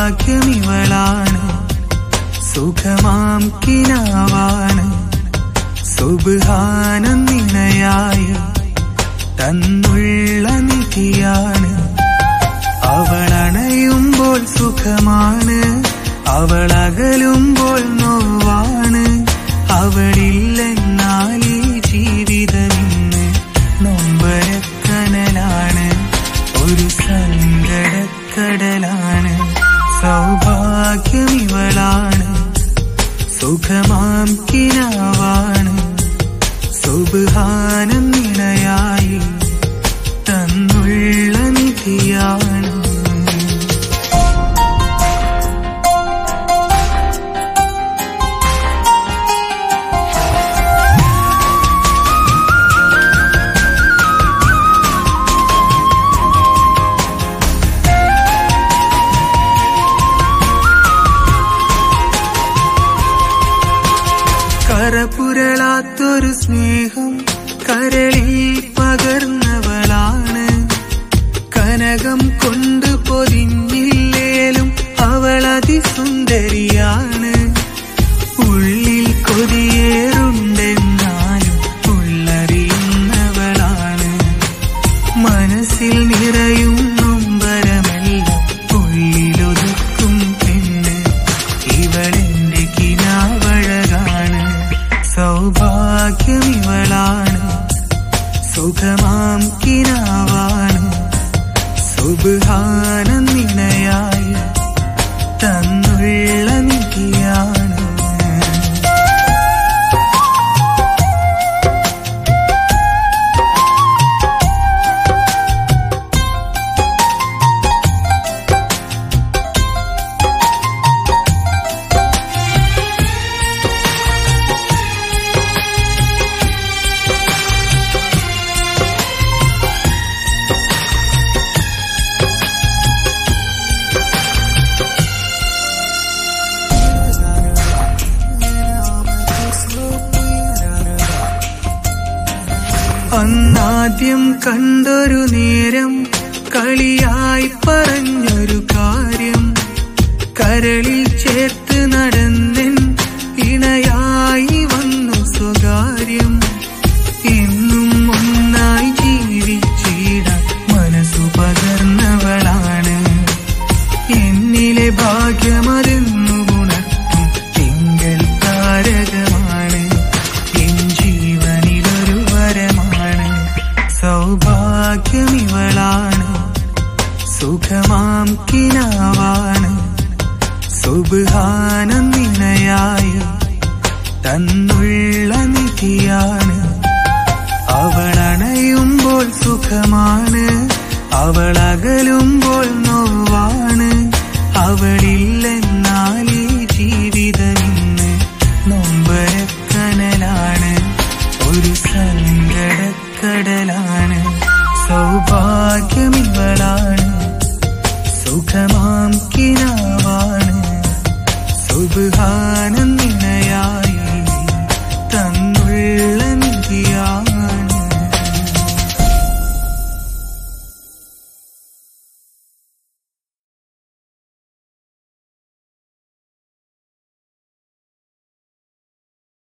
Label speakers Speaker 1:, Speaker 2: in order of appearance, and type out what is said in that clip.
Speaker 1: സൗഭാഗ്യമിവളാണ് സുഖമാം കിനാവാണ് സുബാനം നിണയായ തന്നുള്ള നിധിയാണ് അവളണയുമ്പോൾ സുഖമാണ് അവളകലുമ്പോൾ നോവാണ് അവളില്ലെന്നാൽ ഈ ജീവിതമിന്ന് നൊമ്പരക്കനലാണ് ഒരു സങ്കടക്കടലാണ് സൗഭാഗ്യമിവളാണ് സുഖമാം കിനാവാണ് സുബാനം നിണയായി തന്നുള്ള നിധിയാണ് കരപുരളാത്തൊരു സ്നേഹം കരളിൽ പകർന്നവളാണ് കനകം കൊണ്ട് പൊതിഞ്ഞില്ലേലും അവൾ അതിസുന്ദരിയാണ് ഉള്ളിൽ കൊതിയേറുണ്ടെന്നാലും ഉള്ളറിയുന്നവളാണ് മനസ്സിൽ നിറയും നൊമ്പരമെല്ലാം ഉള്ളിലൊതുക്കും പെണ്ണ് ഇവളെന്റെ കിനാവഴകാണ് സൗഭാഗ്യമിവളാണ് സുഖമാം കിനാവാണ് സുബാനം നിണയായി തന്നുള്ള നിധിയാണ് അന്നാദ്യം കണ്ടൊരു നേരം കളിയായി പറഞ്ഞൊരു കാര്യം കരളിൽ ചേർത്ത് നടന്നെൻ ഇണയായി വന്നു സ്വകാര്യം എന്നും ഒന്നായി ജീവിച്ചിടാൻ മനസ്സു പകർന്നവളാണ് എന്നിലെ ഭാഗ്യമതെന്നു ഉണർത്തും തിങ്കൾ താരകമാണ് എൻ ജീവനിലൊരു വരമാണ് സൗഭാഗ്യമിവളാണ് സുഖമാം കിനാവാണ് സുബാനം നിണയായ തന്നുള്ള നിധിയാണ് അവളണയുമ്പോൾ സുഖമാണ് അവളകലുമ്പോൾ നോവാണ് അവളില്ലെന്നാൽ ഈ ജീവിതമിന്ന് നൊമ്പരക്കനലാണ് ഒരു സങ്കടക്കടലാണ് സൗഭാഗ്യമിവളാണ് സുഖമാം കിനാവാണ് സുബാനം